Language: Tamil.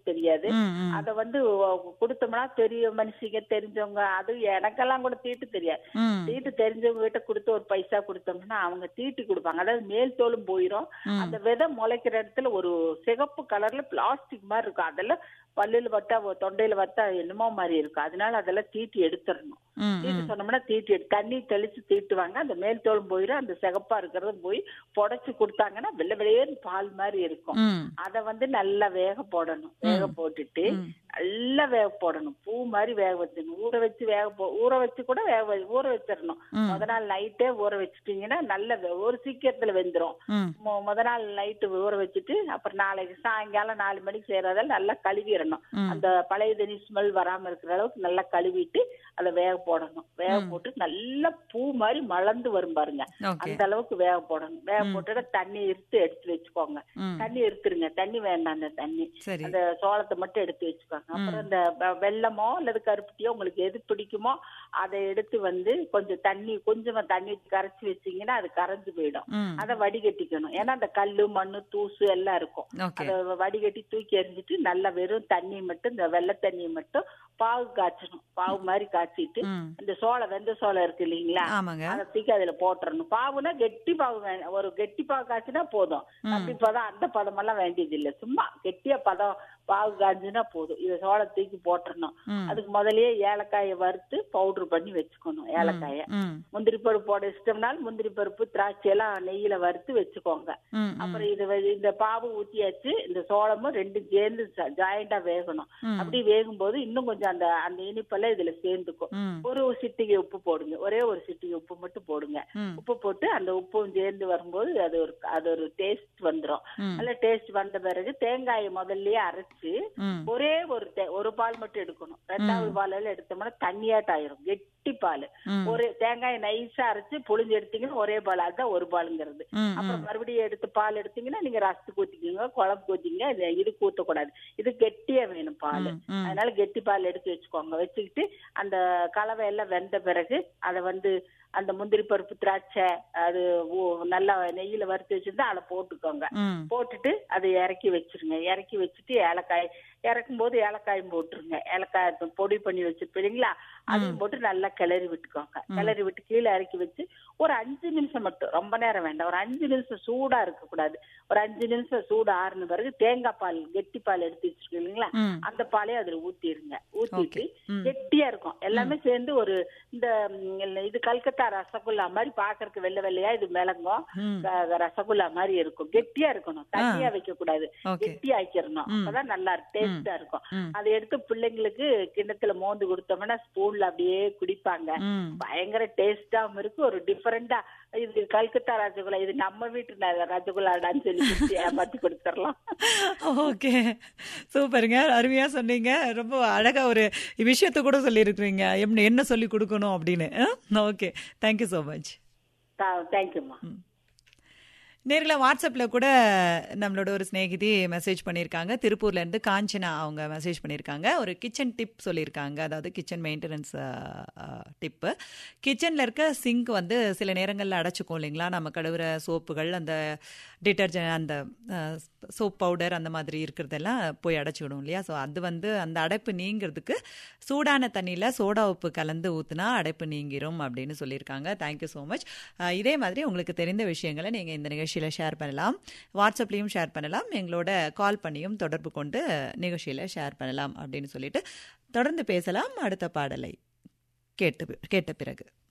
தெரியாது ம், ம். அத வந்து கொடுத்தோம்னா பெரிய மனுஷங்க தெரிஞ்சவங்க அது எனக்கெல்லாம் கூட தீட்டு தெரியாது ம். தீட்டு தெரிஞ்சவங்க கிட்ட கொடுத்து ஒரு பைசா கொடுத்தோம்னா அவங்க தீட்டு கொடுப்பாங்க அதாவது மேல் தோலும் போயிரும் ம். அந்த விதை முளைக்கிற இடத்துல ஒரு சிகப்பு கலர்ல பிளாஸ்டிக் மாதிரி இருக்கும் அதெல்லாம் பல்லுல வத்தா தொண்டையில வத்தா என்னமோ மாதிரி இருக்கும் அதனால அதெல்லாம் தீட்டி எடுத்துடணும் ம், தீட்டு ம். சொன்னோம்னா தீட்டி எடு- தண்ணி தெளிச்சு தீட்டுவாங்க அந்த மேல் தோலும் போயிடும் அந்த சிகப்பா இருக்கிறது போய் புடைச்சு கொடுத்தாங்கன்னா வெள்ளை வெளியேன்னு பால் மாதிரி இருக்கும் ம். அத வந்து நல்லா வேக போடணும் வேக போட்டுட்டு ம். நல்லா வேக போடணும் பூ மாதிரி வேக வச்சிடணும் ஊற வச்சு வேக போ ஊற வச்சு கூட வேக வ- ஊற வச்சிடணும் ம். முத நாள் நைட்டே ஊற வச்சுட்டீங்கன்னா நல்ல வெ- ஒரு சீக்கிரத்துல வெந்துரும் ம். மொ- முத நாள் நைட்டு ஊற வச்சுட்டு அப்புறம் நாளைக்கு சாயங்காலம் நாலு மணிக்கு செய்யறதால நல்லா கழுவிடணும் ம். அந்த பழைய தண்ணி ஸ்மெல் வராம இருக்கிற அளவுக்கு நல்லா கழுவிட்டு அதை வேக போடணும் வேக போட்டு நல்லா பூ மாதிரி மலர்ந்து வரும் பாருங்க ஓகே அந்த அளவுக்கு வேக போடணும் வேக போட்டுட்டு தண்ணி இருத்து எடுத்து வச்சுக்கோங்க ம். தண்ணி எடுத்துருங்க தண்ணி வேண்டாம் அந்த தண்ணி சரி அந்த சோளத்தை மட்டும் எடுத்து வச்சுக்கோங்க அப்புறம் இந்த வெ- வெல்லமோ அல்லது கருப்பட்டியோ உங்களுக்கு எது பிடிக்குமோ அதை எடுத்து வந்து கொஞ்சம் தண்ணி கொஞ்சமா தண்ணி கரைச்சி வச்சீங்கன்னா அது கரைஞ்சு போயிடும் ம். அதை வடிகட்டிக்கணும் ஏன்னா அந்த கல்லு மண்ணு தூசு எல்லாம் இருக்கும் ஓகே அதை வடிகட்டி தூக்கி எறிஞ்சிட்டு நல்லா வெறும் தண்ணி மட்டும் இந்த வெள்ளை தண்ணி மட்டும் பாகு காய்ச்சணும் பாவு மாதிரி காய்ச்சிட்டு ம். இந்த சோளம் வெந்த சோளம் இருக்கு இல்லைங்களா ஆமாங்க அதை தூக்கி அதுல போட்டுறணும் பாவுனா கெட்டி பாவு வேணும் ஒரு கெட்டி பாவு காய்ச்சினா போதும் அப்படி பதம் அந்த பதமெல்லாம் வேண்டியது இல்ல சும்மா கெட்டியா பதம் பாவு காய்ஞ்சுனா போதும் இதை சோளம் தூக்கி போட்டுறணும் ம். அதுக்கு முதல்லயே ஏலக்காயை வறுத்து பவுடர் பண்ணி வச்சுக்கணும் ஏலக்காயை ம். முந்திரி பருப்பு போட இஷ்டம்னாலும் முந்திரி பருப்பு திராட்சை எல்லாம் நெய்யில வறுத்து வச்சுக்கோங்க ம். ம். அப்புறம் இது வ- இந்த பாவு ஊத்தியாச்சு இந்த சோளமும் ரெண்டும் சேர்ந்து ஜாயிண்டா வேகணும் ம். அப்படி வேகும்போது இன்னும் கொஞ்சம் அந்த அந்த இனிப்பெல்லாம் இதுல சேர்ந்துக்கும் ம். ஒரு சிட்டிகை உப்பு போடுங்க ஒரே ஒரு சிட்டிகை உப்பு மட்டும் போடுங்க ம். உப்பு போட்டு அந்த உப்பும் சேர்ந்து வரும்போது அது ஒரு அது ஒரு டேஸ்ட் வந்துரும் ம். நல்ல டேஸ்ட் வந்த பிறகு தேங்காயை முதல்லயே அரைச்சு ம். ஒரே ஒரு தே- ஒரு பால் மட்டும் எடுக்கணும் ரெண்டாவது பால் எல்லாம் எடுத்தோம்னா தண்ணியாட்டம் ஆயிரும் கெட்டி பால் ம். ஒரு தேங்காயை நைஸா அரைச்சு புளிஞ்சு எடுத்தீங்கன்னா ஒரே பால் அதுதான் ஒரு பாலுங்கிறது ம். அப்புறம் மறுபடியும் எடுத்து பால் எடுத்தீங்கன்னா நீங்க ரசத்துக்கு ஊத்திக்கோங்க குழம்பு ஊத்திங்க இது இதுக்கு ஊத்தக்கூடாது இது கெட்டியா வேணும் பால் ம். ம். அதனால கெட்டி பால் எடுத்து வச்சுக்கோங்க வச்சுக்கிட்டு அந்த கலவை எல்லாம் வெந்த பிறகு அதை வந்து அந்த முந்திரி பருப்பு திராட்சை அது ஊ- நல்லா நெய்யில வறுத்து வச்சிருந்தா அதை போட்டுக்கோங்க ம். போட்டுட்டு அதை இறக்கி வச்சிருங்க இறக்கி வச்சுட்டு ஏலக்காய் இறக்கும் போது ஏலக்காயும் போட்டுருங்க ஏலக்காய் பொடி பண்ணி வச்சிருப்பீங்களா அதையும் போட்டு நல்லா கிளறி விட்டுக்கோங்க கிளறி விட்டு கீழே இறக்கி வச்சு ஒரு அஞ்சு நிமிஷம் மட்டும் ரொம்ப நேரம் வேண்டாம் ஒரு அஞ்சு நிமிஷம் சூடா இருக்க கூடாது ஒரு அஞ்சு நிமிஷம் சூடு ஆறுன பிறகு தேங்காய் பால் கெட்டி பால் எடுத்து வச்சிருக்கீங்க இல்லைங்களா ம். அந்த பாலையும் அதுல ஊத்திடுங்க ஊத்திட்டு ம். கெட்டியா இருக்கும் எல்லாமே சேர்ந்து ஒரு இந்த ம், இல்ல, இது கல்கத்தா ரசகுல்லா மாதிரி பாக்குறதுக்கு வெள்ளை வெள்ளையா இது மிளங்கும் ம். க- ரசகுல்லா மாதிரி இருக்கும் கெட்டியா இருக்கணும் தண்ணியா வைக்க கூடாது ஓகே கெட்டியா ஆக்கிடணும் அப்பதான் நல்லா டேஸ்டா இருக்கும் ம். அதை எடுத்து பிள்ளைங்களுக்கு கிண்ணத்துல மோந்து கொடுத்தோம்னா ஸ்பூன்ல அப்படியே குடிப்பாங்க ம். பயங்கர டேஸ்டாவும் இருக்கு ஒரு டிஃபரெண்டா இது கல்கத்தா ரசகுல்லா இது நம்ம வீட்டு ந- ரசகுல்லாடான்னு சொல்லி குடுத்து ஏமாத்தி கொடுத்துடலாம் ஓகே சூப்பருங்க அருமையா சொன்னீங்க ரொம்ப அழகா ஒரு விஷயத்த கூட சொல்லியிருக்கிறீங்க என்ன என்ன சொல்லி கொடுக்கணும் அப்படின்னு ஓகே தேங்க்யூ ஸோ மச் தேங்க்யூம்மா நேரில் வாட்ஸ்அப்பில் கூட நம்மளோட ஒரு ஸ்நேகிதி மெசேஜ் பண்ணியிருக்காங்க திருப்பூர்லேருந்து காஞ்சனா அவங்க மெசேஜ் பண்ணியிருக்காங்க ஒரு கிச்சன் டிப் சொல்லியிருக்காங்க அதாவது கிச்சன் மெயின்டெனன்ஸ் டிப்பு கிச்சனில் இருக்க சிங்க் வந்து சில நேரங்களில் அடைச்சிக்கும் இல்லைங்களா நம்ம கழுவுற சோப்புகள் அந்த டிட்டர்ஜென்ட் அந்த சோப் பவுடர் அந்த மாதிரி இருக்கிறதெல்லாம் போய் அடைச்சிவிடும் இல்லையா ஸோ அது வந்து அந்த அடைப்பு நீங்கிறதுக்கு சூடான தண்ணியில் சோடா உப்பு கலந்து ஊற்றுனா அடைப்பு நீங்கிரும் அப்படின்னு சொல்லியிருக்காங்க தேங்க்யூ ஸோ மச் இதே மாதிரி உங்களுக்கு தெரிந்த விஷயங்களை நீங்கள் இந்த நிகழ்ச்சியில் ஷேர் பண்ணலாம் வாட்ஸ்அப்லேயும் ஷேர் பண்ணலாம் எங்களோட கால் பண்ணியும் தொடர்பு கொண்டு நிகழ்ச்சியில் ஷேர் பண்ணலாம் அப்படின்னு சொல்லிட்டு தொடர்ந்து பேசலாம் அடுத்த பாடலை கேட்டு கேட்ட பிறகு